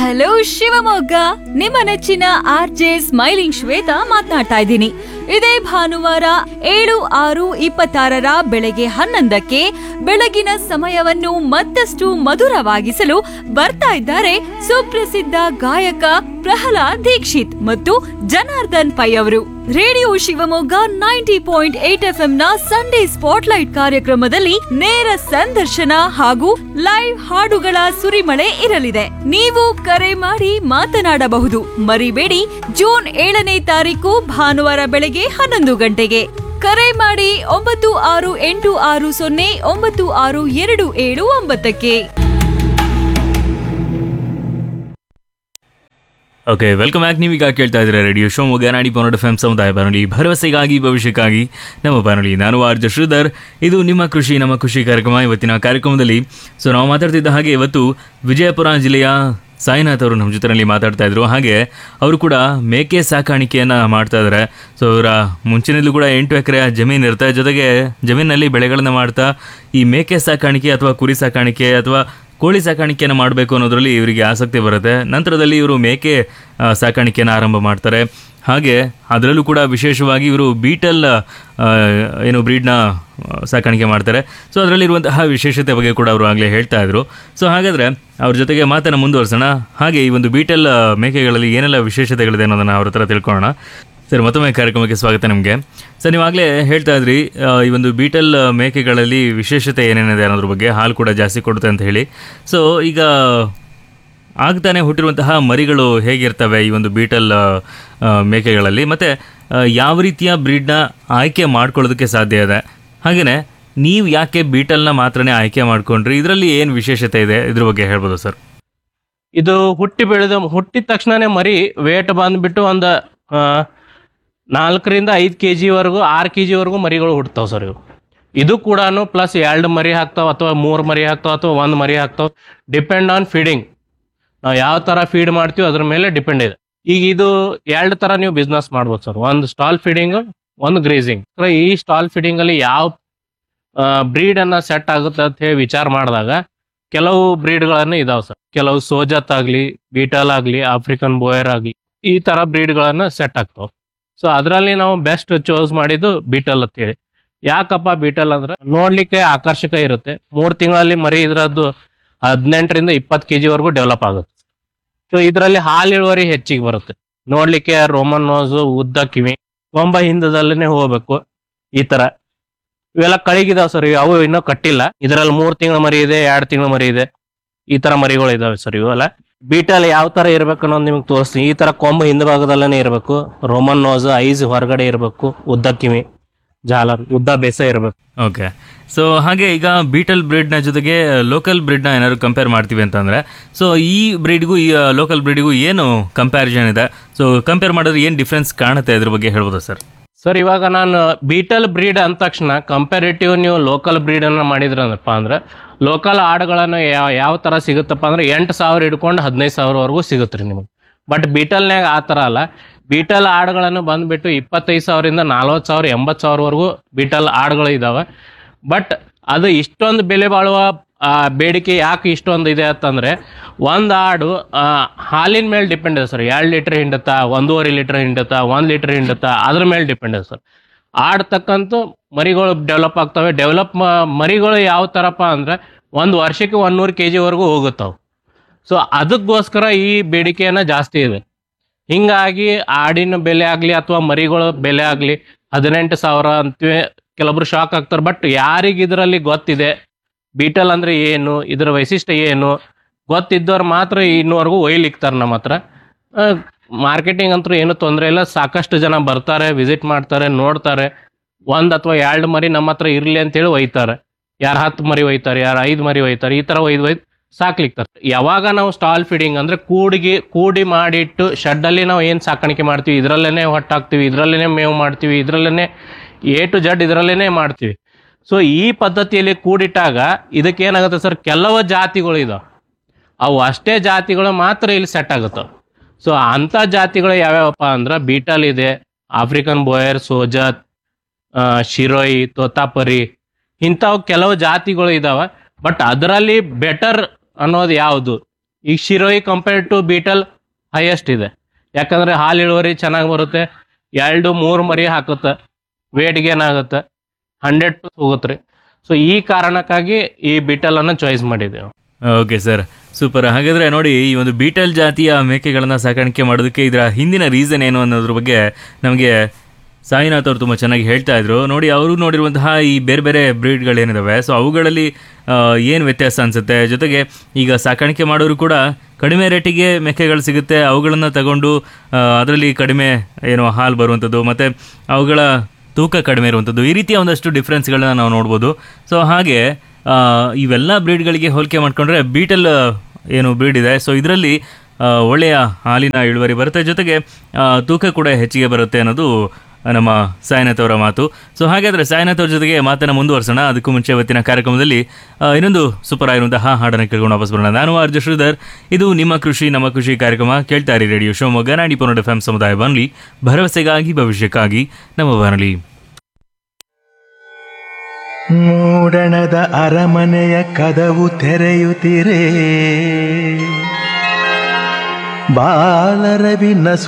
hello Shivamogga ನಿಮ್ಮ ನೆಚ್ಚಿನ R J smiling Shweta ಮಾತನಾಡ್ತಾ ಇದ್ದೀನಿ ಇದೇ ಭಾನುವಾರ ಏಳು ಆರು ಇಪ್ಪತ್ತಾರರ ಬೆಳಗ್ಗೆ ಹನ್ನೊಂದಕ್ಕೆ ಬೆಳಗಿನ ಸಮಯವನ್ನು ಮತ್ತಷ್ಟು ಮಧುರವಾಗಿಸಲು ಬರ್ತಾ ಇದ್ದಾರೆ ಸುಪ್ರಸಿದ್ಧ ಗಾಯಕ ಪ್ರಹ್ಲಾದ್ ದೀಕ್ಷಿತ್ ಮತ್ತು ಜನಾರ್ದನ್ ಪೈ ಅವರು radio Shivamogga ninety point eight F ನ ಸಂಡೇ ಸ್ಪಾಟ್ಲೈಟ್ ಕಾರ್ಯಕ್ರಮದಲ್ಲಿ ನೇರ ಸಂದರ್ಶನ ಹಾಗೂ ಲೈವ್ ಹಾಡುಗಳ ಸುರಿಮಳೆ ಇರಲಿದೆ ನೀವು ಕರೆ ಮಾಡಿ ಮಾತನಾಡಬಹುದು ಮರಿಬೇಡಿ ಜೂನ್ ಏಳನೇ ತಾರೀಕು ಭಾನುವಾರ ಬೆಳಗ್ಗೆ ಹನ್ನೊಂದು ಗಂಟೆಗೆ ಕರೆ ಮಾಡಿ ಒಂಬತ್ತು ಆರು ಎಂಟು ಆರು ಸೊನ್ನೆ ಒಂಬತ್ತು ಆರು ಎರಡು ಏಳು ಒಂಬತ್ತಕ್ಕೆ ಓಕೆ ವೆಲ್ಕಮ್ ಬ್ಯಾಕ್ ನೀವೀಗ ಕೇಳ್ತಾ ಇದ್ದೀರಾ ರೇಡಿಯೋ ಶಿವಮೊಗ್ಗ ನಾಡಿ ಪನ್ನಡ ಎಫ್ ಸಮುದಾಯ ಬಾನುಲಿ ಭರವಸೆಗಾಗಿ ಭವಿಷ್ಯಕ್ಕಾಗಿ ನಮ್ಮ ಬಾನುಲಿ ನಾನು ಆರ್ಜ ಶ್ರೀಧರ್ ಇದು ನಿಮ್ಮ ಕೃಷಿ ನಮ್ಮ ಕೃಷಿ ಕಾರ್ಯಕ್ರಮ ಇವತ್ತಿನ ಕಾರ್ಯಕ್ರಮದಲ್ಲಿ ಸೊ ನಾವು ಮಾತಾಡ್ತಿದ್ದ ಹಾಗೆ ಇವತ್ತು ವಿಜಯಪುರ ಜಿಲ್ಲೆಯ ಸಾಯಿನಾಥ್ ಅವರು ನಮ್ಮ ಜೊತೆಯಲ್ಲಿ ಮಾತಾಡ್ತಾ ಇದ್ರು ಹಾಗೆ ಅವರು ಕೂಡ ಮೇಕೆ ಸಾಕಾಣಿಕೆಯನ್ನು ಮಾಡ್ತಾ ಇದ್ದಾರೆ ಸೊ ಅವರ ಮುಂಚಿನಿಂದಲೂ ಕೂಡ ಎಂಟು ಎಕರೆ ಜಮೀನು ಇರುತ್ತೆ ಜೊತೆಗೆ ಜಮೀನಲ್ಲಿ ಬೆಳೆಗಳನ್ನು ಮಾಡ್ತಾ ಈ ಮೇಕೆ ಸಾಕಾಣಿಕೆ ಅಥವಾ ಕುರಿ ಸಾಕಾಣಿಕೆ ಅಥವಾ ಕೋಳಿ ಸಾಕಾಣಿಕೆಯನ್ನು ಮಾಡಬೇಕು ಅನ್ನೋದರಲ್ಲಿ ಇವರಿಗೆ ಆಸಕ್ತಿ ಬರುತ್ತೆ ನಂತರದಲ್ಲಿ ಇವರು ಮೇಕೆ ಆ, ಸಾಕಾಣಿಕೆಯನ್ನು ಆರಂಭ ಮಾಡ್ತಾರೆ ಹಾಗೆ ಅದರಲ್ಲೂ ಕೂಡ ವಿಶೇಷವಾಗಿ ಇವರು ಬೀಟಲ್ ಆ, ಏನು ಬ್ರೀಡ್ನ ಸಾಕಾಣಿಕೆ ಮಾಡ್ತಾರೆ ಸೊ ಅದರಲ್ಲಿರುವಂತಹ ವಿಶೇಷತೆ ಬಗ್ಗೆ ಕೂಡ ಅವರು ಆಗಲೇ ಹೇಳ್ತಾ ಇದ್ರು ಸೊ ಹಾಗಾದರೆ ಅವ್ರ ಜೊತೆಗೆ ಮಾತನ್ನು ಮುಂದುವರ್ಸೋಣ ಹಾಗೆ ಈ ಒಂದು ಬೀಟಲ್ ಆ, ಮೇಕೆಗಳಲ್ಲಿ ಏನೆಲ್ಲ ವಿಶೇಷತೆಗಳಿದೆ ಅನ್ನೋದನ್ನು ಅವ್ರ ಹತ್ರ ತಿಳ್ಕೊಳ್ಳೋಣ ಸರ್ ಮತ್ತೊಮ್ಮೆ ಕಾರ್ಯಕ್ರಮಕ್ಕೆ ಸ್ವಾಗತ ನಿಮಗೆ ಸರ್ ನೀವಾಗಲೇ ಹೇಳ್ತಾ ಇದ್ರಿ ಆ, ಈ ಒಂದು ಬೀಟಲ್ ಮೇಕೆಗಳಲ್ಲಿ ವಿಶೇಷತೆ ಏನೇನಿದೆ ಅನ್ನೋದ್ರ ಬಗ್ಗೆ ಹಾಲು ಕೂಡ ಜಾಸ್ತಿ ಕೊಡುತ್ತೆ ಅಂತ ಹೇಳಿ ಸೊ ಈಗ ಆಗ್ತಾನೆ ಹುಟ್ಟಿರುವಂತಹ ಮರಿಗಳು ಹೇಗಿರ್ತವೆ ಈ ಒಂದು ಬೀಟಲ್ ಆ, ಆ, ಮೇಕೆಗಳಲ್ಲಿ ಮತ್ತು ಯಾವ ರೀತಿಯ ಬ್ರೀಡ್ನ ಆಯ್ಕೆ ಮಾಡ್ಕೊಳ್ಳೋದಕ್ಕೆ ಸಾಧ್ಯ ಇದೆ ಹಾಗೆಯೇ ನೀವು ಯಾಕೆ ಬೀಟಲ್ನ ಮಾತ್ರನೇ ಆಯ್ಕೆ ಮಾಡ್ಕೊಂಡ್ರಿ ಇದರಲ್ಲಿ ಏನು ವಿಶೇಷತೆ ಇದೆ ಇದ್ರ ಬಗ್ಗೆ ಹೇಳ್ಬೋದು ಸರ್ ಇದು ಹುಟ್ಟಿ ಬೆಳೆದ ಹುಟ್ಟಿದ ತಕ್ಷಣನೇ ಮರಿ ವೇಟ್ ಬಂದ್ಬಿಟ್ಟು ಒಂದು ಆ, ನಾಲ್ಕರಿಂದ ಐದು ಕೆ ಜಿವರೆಗೂ ಆರು ಕೆ ಜಿವರೆಗೂ ಮರಿಗಳು ಹುಡ್ತಾವೆ ಸರ್ ಇವು ಇದು ಕೂಡ ಪ್ಲಸ್ ಎರಡು ಮರಿ ಹಾಕ್ತಾವ ಅಥವಾ ಮೂರು ಮರಿ ಹಾಕ್ತಾವ ಅಥವಾ ಒಂದು ಮರಿ ಹಾಕ್ತಾವ ಡಿಪೆಂಡ್ ಆನ್ ಫೀಡಿಂಗ್ ನಾವು ಯಾವ ಥರ ಫೀಡ್ ಮಾಡ್ತೀವಿ ಅದ್ರ ಮೇಲೆ ಡಿಪೆಂಡ್ ಇದೆ ಈಗ ಇದು ಎರಡು ಥರ ನೀವು ಬಿಸ್ನೆಸ್ ಮಾಡ್ಬೋದು ಸರ್ ಒಂದು ಸ್ಟಾಲ್ ಫೀಡಿಂಗ್ ಒಂದು ಗ್ರೇಸಿಂಗ್ ಈ ಸ್ಟಾಲ್ ಫೀಡಿಂಗಲ್ಲಿ ಯಾವ ಬ್ರೀಡನ್ನು ಸೆಟ್ ಆಗುತ್ತೆ ಅಂತ ಹೇಳಿ ವಿಚಾರ ಮಾಡಿದಾಗ ಕೆಲವು ಬ್ರೀಡ್ಗಳನ್ನು ಇದಾವೆ ಸರ್ ಕೆಲವು ಸೋಜತ್ ಆಗಲಿ ಬೀಟಲ್ ಆಗಲಿ ಆಫ್ರಿಕನ್ ಬೋಯರ್ ಆಗಲಿ ಈ ಥರ ಬ್ರೀಡ್ಗಳನ್ನ ಸೆಟ್ ಆಗ್ತಾವೆ ಸೊ ಅದರಲ್ಲಿ ನಾವು ಬೆಸ್ಟ್ ಚೂಸ್ ಮಾಡಿದ್ದು ಬೀಟಲ್ ಅಂತ ಹೇಳಿ ಯಾಕಪ್ಪ ಬೀಟಲ್ ಅಂದ್ರೆ ನೋಡ್ಲಿಕ್ಕೆ ಆಕರ್ಷಕ ಇರುತ್ತೆ ಮೂರು ತಿಂಗಳಲ್ಲಿ ಮರಿ ಇದ್ರದ್ದು ಹದಿನೆಂಟರಿಂದ ಇಪ್ಪತ್ತು ಕೆ ಜಿವರೆಗೂ ಡೆವಲಪ್ ಆಗುತ್ತೆ ಸೊ ಇದರಲ್ಲಿ ಹಾಲು ಇಳುವರಿ ಹೆಚ್ಚಿಗೆ ಬರುತ್ತೆ ನೋಡ್ಲಿಕ್ಕೆ ರೋಮನ್ ನೋಸು ಉದ್ದ ಕಿವಿ ಕೊಂಬ ಹಿಂದದಲ್ಲೇ ಹೋಗ್ಬೇಕು ಈ ತರ ಇವೆಲ್ಲ ಕಳಿಗಿದಾವ್ ಸರ್ ಅವು ಇನ್ನೂ ಕಟ್ಟಿಲ್ಲ ಇದರಲ್ಲಿ ಮೂರ್ ತಿಂಗಳ ಮರಿ ಇದೆ ಎರಡ್ ತಿಂಗಳ ಮರಿ ಇದೆ ಈ ತರ ಮರಿಗಳು ಇದಾವೆ ಸರ್ ಇವೆಲ್ಲ ಬೀಟಲ್ ಯಾವ ತರ ಇರ್ಬೇಕು ಅನ್ನೋದು ನಿಮ್ಗೆ ತೋರಿಸ್ತೀನಿ ಈ ತರ ಕೊಂಬ ಹಿಂದಭಾಗದಲ್ಲೇ ಇರಬೇಕು ರೋಮನ್ ನೋಸ್ ಐಸ್ ಹೊರಗಡೆ ಇರಬೇಕು ಉದ್ದ ಕಿವಿ ಜಾಲರ್ ಉದ್ದ ಬೇಸ ಇರಬೇಕು ಓಕೆ ಸೊ ಹಾಗೆ ಈಗ ಬೀಟಲ್ ಬ್ರೀಡ್ನ ಜೊತೆಗೆ ಲೋಕಲ್ ಬ್ರೀಡ್ನ ಏನಾದ್ರು ಕಂಪೇರ್ ಮಾಡ್ತೀವಿ ಅಂತಂದರೆ ಸೊ ಈ ಬ್ರೀಡ್ಗೂ ಈ ಲೋಕಲ್ ಬ್ರೀಡ್ಗೂ ಏನು ಕಂಪ್ಯಾರಿಸನ್ ಇದೆ ಸೊ ಕಂಪೇರ್ ಮಾಡಿದ್ರೆ ಏನು ಡಿಫ್ರೆನ್ಸ್ ಕಾಣುತ್ತೆ ಇದ್ರ ಬಗ್ಗೆ ಹೇಳ್ಬೋದಾ ಸರ್ ಸರ್ ಇವಾಗ ನಾನು ಬೀಟಲ್ ಬ್ರೀಡ್ ಅಂದ ತಕ್ಷಣ ಕಂಪ್ಯಾರಿಟಿವ್ ನೀವು ಲೋಕಲ್ ಬ್ರೀಡ್ ಅನ್ನ ಮಾಡಿದ್ರಪ್ಪ ಅಂದ್ರೆ ಲೋಕಲ್ ಆಡುಗಳನ್ನು ಯಾವ ಯಾವ ತರ ಸಿಗುತ್ತಪ್ಪ ಅಂದ್ರೆ ಎಂಟು ಸಾವಿರ ಹಿಡ್ಕೊಂಡು ಹದಿನೈದು ಸಾವಿರವರೆಗೂ ಸಿಗುತ್ತೆ ರೀ ನಿಮಗೆ ಬಟ್ ಬೀಟಲ್ನ್ಯಾಗ ಆ ಥರ ಅಲ್ಲ ಬೀಟಲ್ ಆಡುಗಳನ್ನು ಬಂದ್ಬಿಟ್ಟು ಇಪ್ಪತ್ತೈದು ಸಾವಿರದಿಂದ ನಲ್ವತ್ತು ಸಾವಿರ ಎಂಬತ್ತು ಸಾವಿರವರೆಗೂ ಬೀಟಲ್ ಆಡುಗಳು ಇದಾವೆ ಬಟ್ ಅದು ಇಷ್ಟೊಂದು ಬೆಲೆ ಬಾಳುವ ಆ, ಬೇಡಿಕೆ ಯಾಕೆ ಇಷ್ಟೊಂದು ಇದೆ ಅಂತಂದ್ರೆ ಒಂದು ಆಡು ಆ, ಹಾಲಿನ ಮೇಲೆ ಡಿಪೆಂಡ್ ಇದೆ ಸರ್ ಎರಡು ಲೀಟರ್ ಹಿಂಡುತ್ತಾ ಒಂದೂವರೆ ಲೀಟರ್ ಹಿಂಡುತ್ತಾ ಒಂದು ಲೀಟರ್ ಹಿಂಡುತ್ತಾ ಅದ್ರ ಮೇಲೆ ಡಿಪೆಂಡ್ ಇದೆ ಸರ್ ಆಡ್ ತಕ್ಕಂತೂ ಮರಿಗಳು ಡೆವಲಪ್ ಆಗ್ತವೆ ಡೆವಲಪ್ ಮರಿಗಳು ಯಾವ ಥರಪ್ಪ ಅಂದ್ರೆ ಒಂದು ವರ್ಷಕ್ಕೆ ಒಂದೂರು ಕೆ ಜಿವರೆಗೂ ಹೋಗುತ್ತವೆ ಸೊ ಅದಕ್ಕೋಸ್ಕರ ಈ ಬೇಡಿಕೆಯನ್ನ ಜಾಸ್ತಿ ಇದೆ ಹಿಂಗಾಗಿ ಆಡಿನ ಬೆಲೆ ಆಗಲಿ ಅಥವಾ ಮರಿಗಳ ಬೆಲೆ ಆಗಲಿ ಹದಿನೆಂಟು ಸಾವಿರ ಅಂತೀವಿ ಕೆಲವೊಬ್ರು ಶಾಕ್ ಆಗ್ತಾರೆ ಬಟ್ ಯಾರಿಗೆ ಇದರಲ್ಲಿ ಗೊತ್ತಿದೆ ಬೀಟಲ್ ಅಂದ್ರೆ ಏನು ಇದರ ವೈಶಿಷ್ಟ್ಯ ಏನು ಗೊತ್ತಿದ್ದವ್ರು ಮಾತ್ರ ಇನ್ನೂವರೆಗೂ ಒಯ್ಲಿಕ್ತಾರೆ ನಮ್ಮ ಹತ್ರ ಮಾರ್ಕೆಟಿಂಗ್ ಅಂತೂ ಏನು ತೊಂದರೆ ಇಲ್ಲ ಸಾಕಷ್ಟು ಜನ ಬರ್ತಾರೆ ವಿಸಿಟ್ ಮಾಡ್ತಾರೆ ನೋಡ್ತಾರೆ ಒಂದ್ ಅಥವಾ ಎರಡು ಮರಿ ನಮ್ಮ ಹತ್ರ ಇರ್ಲಿ ಅಂತೇಳಿ ಒಯ್ತಾರೆ ಯಾರು ಹತ್ತು ಮರಿ ಒಯ್ತಾರೆ ಯಾರು ಐದು ಮರಿ ಒಯ್ತಾರೆ ಈ ತರ ಒಯ್ದು ಒಯ್ದು ಸಾಕ್ಲಿಕ್ತಾರೆ ಯಾವಾಗ ನಾವು ಸ್ಟಾಲ್ ಫೀಡಿಂಗ್ ಅಂದ್ರೆ ಕೂಡಿಗೆ ಕೂಡಿ ಮಾಡಿಟ್ಟು ಶೆಡ್ಡಲ್ಲಿ ನಾವು ಏನು ಸಾಕಾಣಿಕೆ ಮಾಡ್ತೀವಿ ಇದರಲ್ಲೇನೆ ಹೊಟ್ಟಾಕ್ತೀವಿ ಇದರಲ್ಲೇನೆ ಮೇವು ಮಾಡ್ತೀವಿ ಇದರಲ್ಲೇನೆ ಎ ಟು ಜಡ್ ಇದರಲ್ಲೇನೆ ಮಾಡ್ತೀವಿ ಸೊ ಈ ಪದ್ಧತಿಯಲ್ಲಿ ಕೂಡಿಟ್ಟಾಗ ಇದಕ್ಕೆ ಏನಾಗುತ್ತೆ ಸರ್ ಕೆಲವು ಜಾತಿಗಳು ಇದಾವೆ ಅವು ಅಷ್ಟೇ ಜಾತಿಗಳು ಮಾತ್ರ ಇಲ್ಲಿ ಸೆಟ್ ಆಗುತ್ತವೆ ಸೊ ಅಂಥ ಜಾತಿಗಳು ಯಾವ್ಯಾವಪ್ಪ ಅಂದ್ರೆ ಬೀಟಲ್ ಇದೆ ಆಫ್ರಿಕನ್ ಬೋಯರ್ ಸೋಜತ್ ಆ, ಶಿರೋಯಿ ತೋತಾಪರಿ ಇಂಥವು ಕೆಲವು ಜಾತಿಗಳು ಇದಾವೆ ಬಟ್ ಅದರಲ್ಲಿ ಬೆಟರ್ ಅನ್ನೋದು ಯಾವುದು ಈಗ Sirohi compare to Beetal highest ಇದೆ ಯಾಕಂದ್ರೆ ಹಾಲು ಇಳುವರಿ ಚೆನ್ನಾಗಿ ಬರುತ್ತೆ ಎರಡು ಮೂರು ಮರಿ ಹಾಕುತ್ತೆ ವೇಟ್ ಗೇನ್ ಆಗುತ್ತೆ ಹಂಡ್ರೆಡ್ ಹೋಗುತ್ತೆ ರೀ ಸೊ ಈ ಕಾರಣಕ್ಕಾಗಿ ಈ ಬೀಟಲ್ ಅನ್ನ ಚಾಯ್ಸ್ ಮಾಡಿದ್ದೇವೆ ಓಕೆ ಸರ್ ಸೂಪರ್ ಹಾಗಾದ್ರೆ ನೋಡಿ ಈ ಒಂದು ಬೀಟಲ್ ಜಾತಿಯ ಮೇಕೆಗಳನ್ನ ಸಾಕಾಣಿಕೆ ಮಾಡೋದಕ್ಕೆ ಇದರ ಹಿಂದಿನ ರೀಸನ್ ಏನು ಅನ್ನೋದ್ರ ಬಗ್ಗೆ ನಮಗೆ ಸಾಯಿನಾಥ್ ಅವರು ತುಂಬ ಚೆನ್ನಾಗಿ ಹೇಳ್ತಾ ಇದ್ರು ನೋಡಿ ಅವರು ನೋಡಿರುವಂತಹ ಈ ಬೇರೆ ಬೇರೆ ಬ್ರೀಡ್ಗಳೇನಿದಾವೆ ಸೊ ಅವುಗಳಲ್ಲಿ ಏನು ವ್ಯತ್ಯಾಸ ಅನಿಸುತ್ತೆ ಜೊತೆಗೆ ಈಗ ಸಾಕಾಣಿಕೆ ಮಾಡೋರು ಕೂಡ ಕಡಿಮೆ ರೇಟಿಗೆ ಮೇಕೆಗಳು ಸಿಗುತ್ತೆ ಅವುಗಳನ್ನು ತಗೊಂಡು ಅದರಲ್ಲಿ ಕಡಿಮೆ ಏನು ಹಾಲು ಬರುವಂಥದ್ದು ಮತ್ತು ಅವುಗಳ ತೂಕ ಕಡಿಮೆ ಇರುವಂಥದ್ದು ಈ ರೀತಿಯ ಒಂದಷ್ಟು ಡಿಫ್ರೆನ್ಸ್ಗಳನ್ನ ನಾವು ನೋಡ್ಬೋದು ಸೊ ಹಾಗೆ ಆ, ಇವೆಲ್ಲ ಬ್ರೀಡ್ಗಳಿಗೆ ಹೋಲಿಕೆ ಮಾಡಿಕೊಂಡ್ರೆ ಬೀಟಲ್ ಏನು ಬ್ರೀಡ್ ಇದೆ ಸೊ ಇದರಲ್ಲಿ ಒಳ್ಳೆಯ ಹಾಲಿನ ಇಳುವರಿ ಬರುತ್ತೆ ಜೊತೆಗೆ ಆ, ತೂಕ ಕೂಡ ಹೆಚ್ಚಿಗೆ ಬರುತ್ತೆ ಅನ್ನೋದು ನಮ್ಮ ಸಾಯಿನಾಥ್ ಅವರ ಮಾತು ಸೊ ಹಾಗಾದರೆ ಸಾಯಿನಾಥ್ ಅವ್ರ ಜೊತೆಗೆ ಮಾತನ್ನು ಮುಂದುವರ್ಸೋಣ ಅದಕ್ಕೂ ಮುಂಚೆ ಇವತ್ತಿನ ಕಾರ್ಯಕ್ರಮದಲ್ಲಿ ಆ, ಇನ್ನೊಂದು ಸೂಪರ್ ಆಗಿರುವಂತಹ ಹಾಡನ್ನು ಕೇಳ್ಕೊಂಡು ವಾಪಸ್ ಬರೋಣ ನಾನು ಆರ್ಜ ಶ್ರೀಧರ್ ಇದು ನಿಮ್ಮ ಕೃಷಿ ನಮ್ಮ ಕೃಷಿ ಕಾರ್ಯಕ್ರಮ ಕೇಳ್ತಾ ಇರಿ ರೇಡಿಯೋ ಶಿವಮೊಗ್ಗ ನಾಡಿ ಪೊನ್ನಡ ಎಫ್ ಸಮುದಾಯ ಬಾನುಲಿ ಭರವಸೆಗಾಗಿ ಭವಿಷ್ಯಕ್ಕಾಗಿ ನಮ್ಮ ಬಾನುಲಿ ಮೂಡಣದ ಅರಮನೆಯ ಕದವು ತೆರೆಯುತ್ತಿರೇ ಬಾಲರವಿ ನಸು